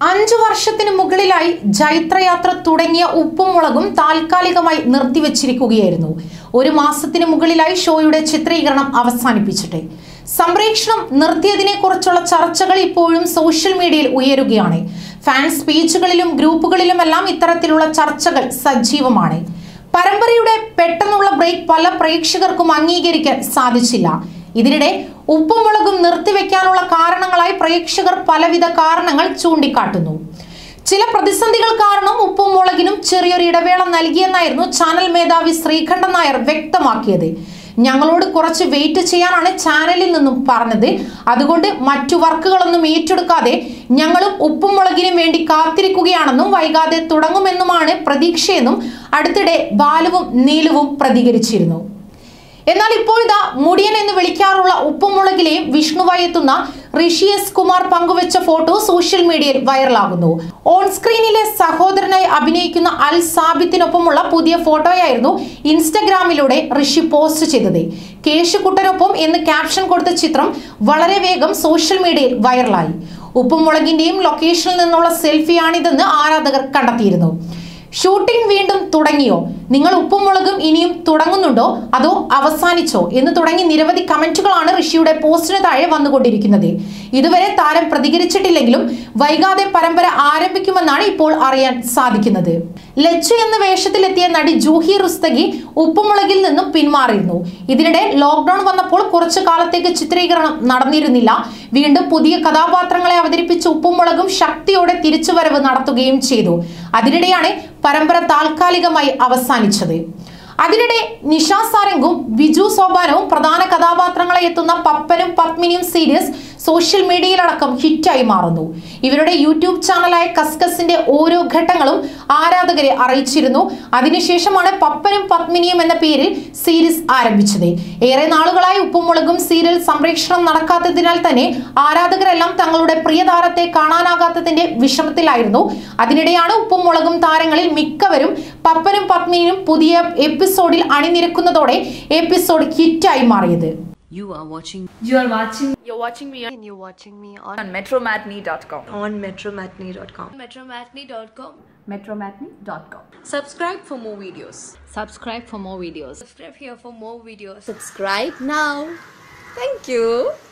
അഞ്ചു വർഷത്തിന് മുകളിലായി ജൈത്രയാത്ര തുടങ്ങിയ ഉപ്പും മുളകും താൽക്കാലികമായി നിർത്തിവച്ചിരിക്കുകയായിരുന്നു ഒരു മാസത്തിന് മുകളിലായി ഷോയുടെ ചിത്രീകരണം അവസാനിപ്പിച്ചിട്ട് സംപ്രേഷണം നിർത്തിയതിനെ കുറിച്ചുള്ള ചർച്ചകൾ ഇപ്പോഴും സോഷ്യൽ മീഡിയയിൽ ഉയരുകയാണ് ഫാൻസ് പേജുകളിലും ഗ്രൂപ്പുകളിലുമെല്ലാം ഇത്തരത്തിലുള്ള ചർച്ചകൾ സജീവമാണ് പരമ്പരയുടെ പെട്ടെന്നുള്ള ബ്രേക്ക് പല പ്രേക്ഷകർക്കും അംഗീകരിക്കാൻ സാധിച്ചില്ല ഇതിനിടെ ഉപ്പും മുളകും നിർത്തിവെക്കാനുള്ള കാരണങ്ങളായി പ്രേക്ഷകർ പലവിധ കാരണങ്ങൾ ചൂണ്ടിക്കാട്ടുന്നു ചില പ്രതിസന്ധികൾ കാരണം ഉപ്പും മുളകിനും ചെറിയൊരു ഇടവേള നൽകിയെന്നായിരുന്നു ചാനൽ മേധാവി ശ്രീകണ്ഠൻ നായർ വ്യക്തമാക്കിയത് ഞങ്ങളോട് കുറച്ച് വെയിറ്റ് ചെയ്യാനാണ് ചാനലിൽ നിന്നും പറഞ്ഞത് അതുകൊണ്ട് മറ്റു വർക്കുകളൊന്നും ഏറ്റെടുക്കാതെ ഞങ്ങളും ഉപ്പും മുളകിനും വേണ്ടി കാത്തിരിക്കുകയാണെന്നും വൈകാതെ തുടങ്ങുമെന്നുമാണ് പ്രതീക്ഷയെന്നും അടുത്തിടെ ബാലുവും നീലുവും പ്രതികരിച്ചിരുന്നു എന്നാൽ ഇപ്പോൾ ഇതാ മുടിയൻ എന്ന് വിളിക്കാറുള്ള ഉപ്പുമുളകിലെയും വിഷ്ണുവായി എത്തുന്ന ഋഷി എസ് കുമാർ പങ്കുവച്ച ഫോട്ടോ സോഷ്യൽ മീഡിയയിൽ വൈറലാകുന്നു ഓൺ സ്ക്രീനിലെ സഹോദരനായി അഭിനയിക്കുന്ന അൽ സാബിത്തിനൊപ്പമുള്ള പുതിയ ഫോട്ടോയായിരുന്നു ഇൻസ്റ്റഗ്രാമിലൂടെ ഋഷി പോസ്റ്റ് ചെയ്തത് കേശുക്കുട്ടനൊപ്പം എന്ന് ക്യാപ്ഷൻ കൊടുത്ത ചിത്രം വളരെ വേഗം സോഷ്യൽ മീഡിയയിൽ വൈറലായി ഉപ്പുമുളകിന്റെയും ലൊക്കേഷനിൽ നിന്നുള്ള സെൽഫിയാണിതെന്ന് ആരാധകർ കണ്ടെത്തിയിരുന്നു ഷൂട്ടിംഗ് വീണ്ടും തുടങ്ങിയോ നിങ്ങൾ ഉപ്പും മുളകും ഇനിയും തുടങ്ങുന്നുണ്ടോ അതോ അവസാനിച്ചോ എന്ന് തുടങ്ങി നിരവധി കമന്റുകളാണ് ഋഷിയുടെ പോസ്റ്റിന് താഴെ വന്നുകൊണ്ടിരിക്കുന്നത് ഇതുവരെ താരം പ്രതികരിച്ചിട്ടില്ലെങ്കിലും വൈകാതെ പരമ്പര ആരംഭിക്കുമെന്നാണ് ഇപ്പോൾ അറിയാൻ സാധിക്കുന്നത് ലച്ചു എന്ന വേഷത്തിലെത്തിയ നടി ജൂഹി റുസ്തഗി ഉപ്പുമുളകിൽ നിന്നും പിന്മാറിയിരുന്നു ഇതിനിടെ ലോക്ക്ഡൌൺ വന്നപ്പോൾ കുറച്ചു കാലത്തേക്ക് ചിത്രീകരണം നടന്നിരുന്നില്ല വീണ്ടും പുതിയ കഥാപാത്രങ്ങളെ അവതരിപ്പിച്ച് ഉപ്പുമുളകും ശക്തിയോടെ തിരിച്ചുവരവ് നടത്തുകയും ചെയ്തു അതിനിടെയാണ് പരമ്പര താൽക്കാലികമായി അവസാനിച്ചത് അതിനിടെ നിഷ സാരംഗും ബിജു സോപാനവും പ്രധാന കഥാപാത്രങ്ങളെ എത്തുന്ന പപ്പനും പത്മിനിയും സീരീസ് സോഷ്യൽ മീഡിയയിലടക്കം ഹിറ്റായി മാറുന്നു ഇവരുടെ യൂട്യൂബ് ചാനലായ കസ്കസിന്റെ ഓരോ ഘട്ടങ്ങളും ആരാധകരെ അറിയിച്ചിരുന്നു അതിനുശേഷമാണ് പപ്പനും പത്മിനിയും എന്ന പേരിൽ സീരീസ് ആരംഭിച്ചത് ഏറെ നാളുകളായി ഉപ്പുമുളകും സീരിയൽ സംപ്രേഷണം നടക്കാത്തതിനാൽ തന്നെ ആരാധകരെല്ലാം തങ്ങളുടെ പ്രിയതാരത്തെ കാണാനാകാത്തതിന്റെ വിഷമത്തിലായിരുന്നു അതിനിടെയാണ് ഉപ്പും മുളകും താരങ്ങളിൽ മിക്കവരും പപ്പനും പത്മിനിയും പുതിയ എപ്പിസോഡിൽ അണിനിരക്കുന്നതോടെ എപ്പിസോഡ് ഹിറ്റായി മാറിയത് You are watching You are watching You're watching me and you're watching me on, on metromatney.com. on metromatney.com. metromatney.com. Metromatney.com. Subscribe for more videos. Subscribe for more videos. Subscribe here for more videos. Subscribe now. Thank you.